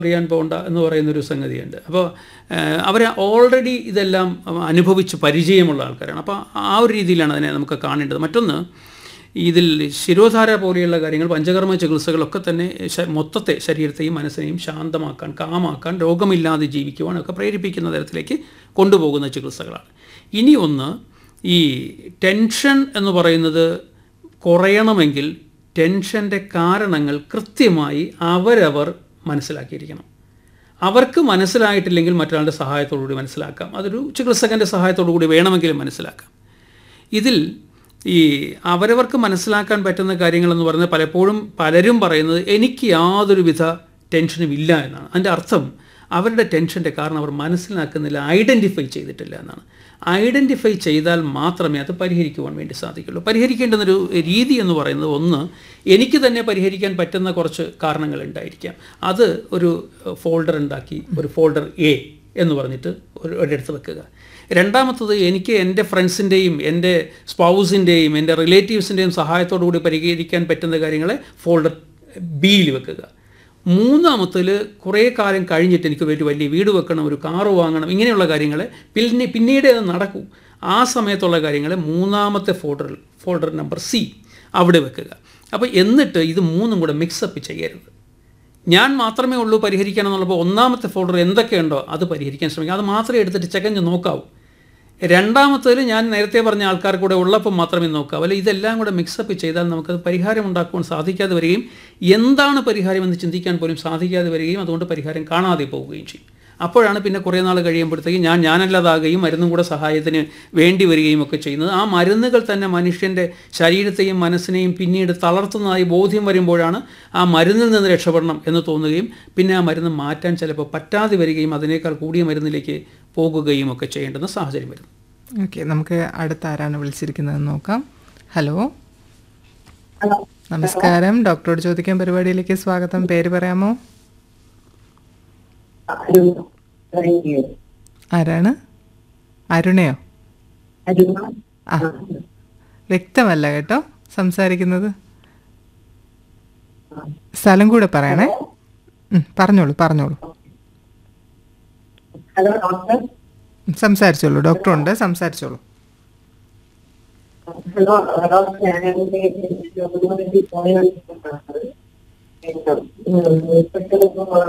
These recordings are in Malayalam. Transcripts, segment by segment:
അറിയാൻ പോകണ്ട എന്ന് പറയുന്നൊരു സംഗതിയുണ്ട് അപ്പോൾ അവർ ഓൾറെഡി ഇതെല്ലാം അനുഭവിച്ച് പരിചയമുള്ള ആൾക്കാരാണ് അപ്പോൾ ആ ഒരു രീതിയിലാണ് അതിനെ നമുക്ക് കാണേണ്ടത് മറ്റൊന്ന് ഇതിൽ ശിരോധാര പോലെയുള്ള കാര്യങ്ങൾ പഞ്ചകർമ്മ ചികിത്സകളൊക്കെ തന്നെ ശ- മൊത്തത്തെ ശരീരത്തെയും മനസ്സിനെയും ശാന്തമാക്കാൻ കാമാക്കാൻ രോഗമില്ലാതെ ജീവിക്കുവാനൊക്കെ പ്രേരിപ്പിക്കുന്ന തരത്തിലേക്ക് കൊണ്ടുപോകുന്ന ചികിത്സകളാണ് ഇനി ഒന്ന് ഈ ടെൻഷൻ എന്ന് പറയുന്നത് കുറയണമെങ്കിൽ ടെൻഷൻ്റെ കാരണങ്ങൾ കൃത്യമായി അവരവർ മനസ്സിലാക്കിയിരിക്കണം അവർക്ക് മനസ്സിലായിട്ടില്ലെങ്കിൽ മറ്റൊരാളുടെ സഹായത്തോടു കൂടി മനസ്സിലാക്കാം അതൊരു ചികിത്സകൻ്റെ സഹായത്തോടു കൂടി വേണമെങ്കിലും മനസ്സിലാക്കാം ഇതിൽ ഈ അവരവർക്ക് മനസ്സിലാക്കാൻ പറ്റുന്ന കാര്യങ്ങളെന്ന് പറയുന്നത് പലപ്പോഴും പലരും പറയുന്നത് എനിക്ക് യാതൊരുവിധ ടെൻഷനും ഇല്ല എന്നാണ് അതിൻ്റെ അർത്ഥം അവരുടെ ടെൻഷൻ്റെ കാരണം അവർ മനസ്സിലാക്കുന്നില്ല ഐഡൻറ്റിഫൈ ചെയ്തിട്ടില്ല എന്നാണ് ഐഡൻറ്റിഫൈ ചെയ്താൽ മാത്രമേ അത് പരിഹരിക്കുവാൻ വേണ്ടി സാധിക്കുള്ളൂ പരിഹരിക്കേണ്ടുന്നൊരു രീതി എന്ന് പറയുന്നത് ഒന്ന് എനിക്ക് തന്നെ പരിഹരിക്കാൻ പറ്റുന്ന കുറച്ച് കാരണങ്ങൾ ഉണ്ടായിരിക്കാം അത് ഒരു ഫോൾഡർ ഉണ്ടാക്കി ഒരു ഫോൾഡർ എ എന്ന് പറഞ്ഞിട്ട് ഒരു ഒരിടത്ത് വെക്കുക രണ്ടാമത്തത് എനിക്ക് എൻ്റെ ഫ്രണ്ട്സിൻ്റെയും എൻ്റെ സ്പൗസിൻ്റെയും എൻ്റെ റിലേറ്റീവ്സിൻ്റെയും സഹായത്തോടു കൂടി പരിഹരിക്കാൻ പറ്റുന്ന കാര്യങ്ങളെ ഫോൾഡർ ബിയിൽ വെക്കുക മൂന്നാമത്തിൽ കുറേ കാലം കഴിഞ്ഞിട്ട് എനിക്ക് ഒരു വലിയ വീട് വെക്കണം ഒരു കാറ് വാങ്ങണം ഇങ്ങനെയുള്ള കാര്യങ്ങൾ പിന്നെ പിന്നീട് അത് നടക്കൂ ആ സമയത്തുള്ള കാര്യങ്ങൾ മൂന്നാമത്തെ ഫോൾഡറിൽ ഫോൾഡർ നമ്പർ സി അവിടെ വെക്കുക അപ്പോൾ എന്നിട്ട് ഇത് മൂന്നും കൂടെ മിക്സപ്പ് ചെയ്യരുത് ഞാൻ മാത്രമേ ഉള്ളൂ പരിഹരിക്കണം എന്നുള്ളപ്പോൾ ഒന്നാമത്തെ ഫോൾഡർ എന്തൊക്കെയുണ്ടോ അത് പരിഹരിക്കാൻ ശ്രമിക്കുക അത് മാത്രമേ എടുത്തിട്ട് ചകഞ്ഞ് നോക്കാവൂ രണ്ടാമത്തേൽ ഞാൻ നേരത്തെ പറഞ്ഞ ആൾക്കാർ കൂടെ ഉള്ളപ്പോൾ മാത്രമേ നോക്കാവൂ അല്ലെ ഇതെല്ലാം കൂടെ മിക്സപ്പ് ചെയ്താൽ നമുക്കത് പരിഹാരം ഉണ്ടാക്കുവാൻ സാധിക്കാതെ വരികയും എന്താണ് പരിഹാരം എന്ന് ചിന്തിക്കാൻ പോലും സാധിക്കാതെ വരികയും അതുകൊണ്ട് പരിഹാരം കാണാതെ പോവുകയും ചെയ്യും അപ്പോഴാണ് പിന്നെ കുറേ നാൾ കഴിയുമ്പോഴത്തേക്കും ഞാൻ ഞാനല്ലാതാകുകയും മരുന്നും കൂടെ സഹായത്തിന് വേണ്ടി വരികയും ഒക്കെ ചെയ്യുന്നത് ആ മരുന്നുകൾ തന്നെ മനുഷ്യൻ്റെ ശരീരത്തെയും മനസ്സിനെയും പിന്നീട് തളർത്തുന്നതായി ബോധ്യം വരുമ്പോഴാണ് ആ മരുന്നിൽ നിന്ന് രക്ഷപ്പെടണം എന്ന് തോന്നുകയും പിന്നെ ആ മരുന്ന് മാറ്റാൻ ചിലപ്പോൾ പറ്റാതെ വരികയും അതിനേക്കാൾ കൂടിയ മരുന്നിലേക്ക് പോകുകയും ഒക്കെ ചെയ്യേണ്ടുന്ന സാഹചര്യം വരുന്നു ഓക്കെ നമുക്ക് അടുത്ത ആരാണ് വിളിച്ചിരിക്കുന്നതെന്ന് നോക്കാം ഹലോ നമസ്കാരം ഡോക്ടറോട് ചോദിക്കാൻ പരിപാടിയിലേക്ക് സ്വാഗതം പേര് പറയാമോ ആരാണ് അരുണയോ ആ വ്യക്തമല്ല കേട്ടോ സംസാരിക്കുന്നത് സ്ഥലം കൂടെ പറയണേ ഉം, പറഞ്ഞോളൂ പറഞ്ഞോളൂ ഹലോ ഡോക്ടർ ഉം, സംസാരിച്ചോളൂ ഡോക്ടറുണ്ട് സംസാരിച്ചോളൂ ഹലോ ഡോക്ടർ ഞാൻ എൻ്റെ ജോലിക്ക് പോയോണ്ടിരിക്കുന്നതാണ് ഇപ്പോഴത്തെ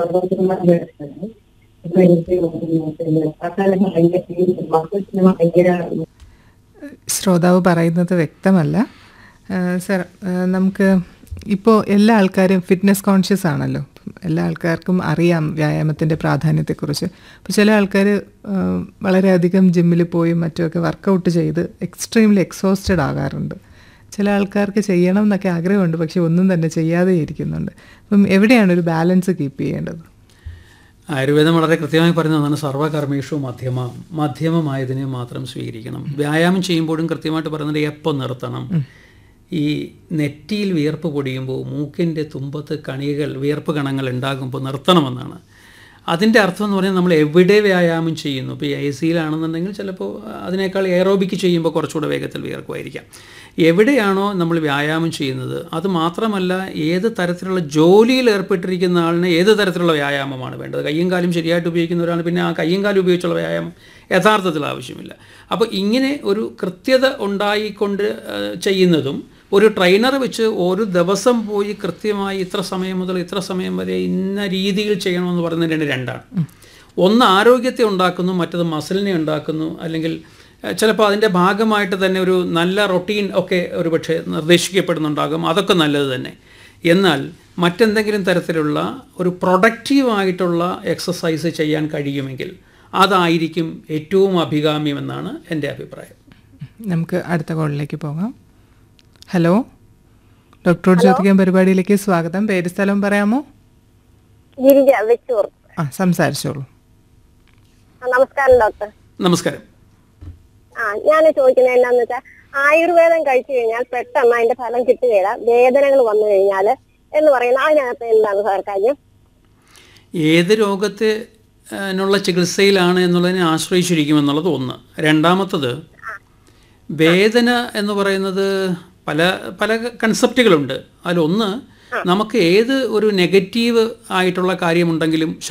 ഇപ്പൊ എനിക്ക് പിന്നെ പത്താം ഭയങ്കര മക്കൾക്ക് ഭയങ്കര ശ്രോതാവ് പറയുന്നത് വ്യക്തമല്ല ആ, സർ ആ, നമുക്ക് ഇപ്പോൾ എല്ലാ ആൾക്കാരും ഫിറ്റ്നസ് കോൺഷ്യസ് ആണല്ലോ എല്ലാ ആൾക്കാർക്കും അറിയാം വ്യായാമത്തിൻ്റെ പ്രാധാന്യത്തെക്കുറിച്ച് അപ്പോൾ ചില ആൾക്കാർ വളരെയധികം ജിമ്മിൽ പോയി മറ്റുമൊക്കെ വർക്കൗട്ട് ചെയ്ത് എക്സ്ട്രീംലി എക്സോസ്റ്റഡ് ആകാറുണ്ട് ചില ആൾക്കാർക്ക് ചെയ്യണം എന്നൊക്കെ ആഗ്രഹമുണ്ട് പക്ഷെ ഒന്നും തന്നെ ചെയ്യാതെ ഇരിക്കുന്നുണ്ട് അപ്പം എവിടെയാണ് ഒരു ബാലൻസ് കീപ്പ് ചെയ്യേണ്ടത് ആയുർവേദം വളരെ കൃത്യമായി പറയുന്നതാണ് സർവകർമ്മേഷു മധ്യമ മധ്യമമായതിനെ മാത്രം സ്വീകരിക്കണം വ്യായാമം ചെയ്യുമ്പോഴും കൃത്യമായിട്ട് പറയുന്നത് എപ്പോൾ നിർത്തണം ഈ നെറ്റിയിൽ വിയർപ്പ് പൊടിയുമ്പോൾ മൂക്കിൻ്റെ തുമ്പത്ത് കണികൾ വിയർപ്പ് കണങ്ങൾ ഉണ്ടാകുമ്പോൾ നിർത്തണമെന്നാണ് അതിൻ്റെ അർത്ഥം എന്ന് പറഞ്ഞാൽ നമ്മൾ എവിടെ വ്യായാമം ചെയ്യുന്നു ഇപ്പോൾ എ സിയിലാണെന്നുണ്ടെങ്കിൽ ചിലപ്പോൾ അതിനേക്കാൾ എയറോബിക്ക് ചെയ്യുമ്പോൾ കുറച്ചുകൂടെ വേഗത്തിൽ വിയർക്കുമായിരിക്കാം എവിടെയാണോ നമ്മൾ വ്യായാമം ചെയ്യുന്നത് അത് മാത്രമല്ല ഏത് തരത്തിലുള്ള ജോലിയിൽ ഏർപ്പെട്ടിരിക്കുന്ന ആളിന് ഏത് തരത്തിലുള്ള വ്യായാമമാണ് വേണ്ടത് കയ്യും കാലും ശരിയായിട്ട് ഉപയോഗിക്കുന്ന ഒരാൾ പിന്നെ ആ കയ്യും കാലും ഉപയോഗിച്ചുള്ള വ്യായാമം യഥാർത്ഥത്തിൽ ആവശ്യമില്ല അപ്പോൾ ഇങ്ങനെ ഒരു കൃത്യത ഉണ്ടായിക്കൊണ്ട് ആ, ചെയ്യുന്നതും ഒരു ട്രെയിനർ വെച്ച് ഒരു ദിവസം പോയി കൃത്യമായി ഇത്ര സമയം മുതൽ ഇത്ര സമയം വരെ ഇന്ന രീതിയിൽ ചെയ്യണമെന്ന് പറയുന്നതിന് രണ്ടാണ് ഒന്ന് ആരോഗ്യത്തെ ഉണ്ടാക്കുന്നു മറ്റത് മസിലിനെ ഉണ്ടാക്കുന്നു അല്ലെങ്കിൽ ഏഹ്, ചിലപ്പോൾ അതിൻ്റെ ഭാഗമായിട്ട് തന്നെ ഒരു നല്ല റൊട്ടീൻ ഒക്കെ ഒരുപക്ഷെ നിർദ്ദേശിക്കപ്പെടുന്നുണ്ടാകും അതൊക്കെ നല്ലത് തന്നെ എന്നാൽ മറ്റെന്തെങ്കിലും തരത്തിലുള്ള ഒരു പ്രൊഡക്റ്റീവായിട്ടുള്ള എക്സസൈസ് ചെയ്യാൻ കഴിയുമെങ്കിൽ അതായിരിക്കും ഏറ്റവും അഭികാമ്യമെന്നാണ് എൻ്റെ അഭിപ്രായം നമുക്ക് അടുത്ത കോളിലേക്ക് പോകാം ഹലോ ഡോക്ടറോട് ചോദിക്കാൻ പരിപാടിയിലേക്ക് സ്വാഗതം പേര് സ്ഥലം പറയാമോ ഗിരിജ വെച്ചൂർ ആ സംസാരിച്ചോളൂ ആ, നമസ്കാരം ഡോക്ടർ നമസ്കാരം ആ ഞാൻ ചോദിക്കുന്നത് എന്താന്ന് വെച്ചാൽ ആയുർവേദം കഴിച്ചു കഴിഞ്ഞാൽ പെട്ടെന്ന് അതിന്റെ ഫലം കിട്ടുകയില്ല വേദനകൾ വന്നു കഴിഞ്ഞാൽ എന്ന് പറയുന്നത് അതിനകത്ത് എന്താണ് സാർ കാര്യം ഏത് രോഗത്തെ നുള്ള ചികിത്സയിലാണ് എന്നുള്ളതിനെ ആശ്രയിച്ചിരിക്കുമെന്നുള്ളത് ഒന്ന് രണ്ടാമത്തത് വേദന എന്ന് പറയുന്നത് പല പല കൺസെപ്റ്റുകളുണ്ട് അതിലൊന്ന് നമുക്ക് ഏത് ഒരു നെഗറ്റീവ് ആയിട്ടുള്ള കാര്യമുണ്ടെങ്കിലും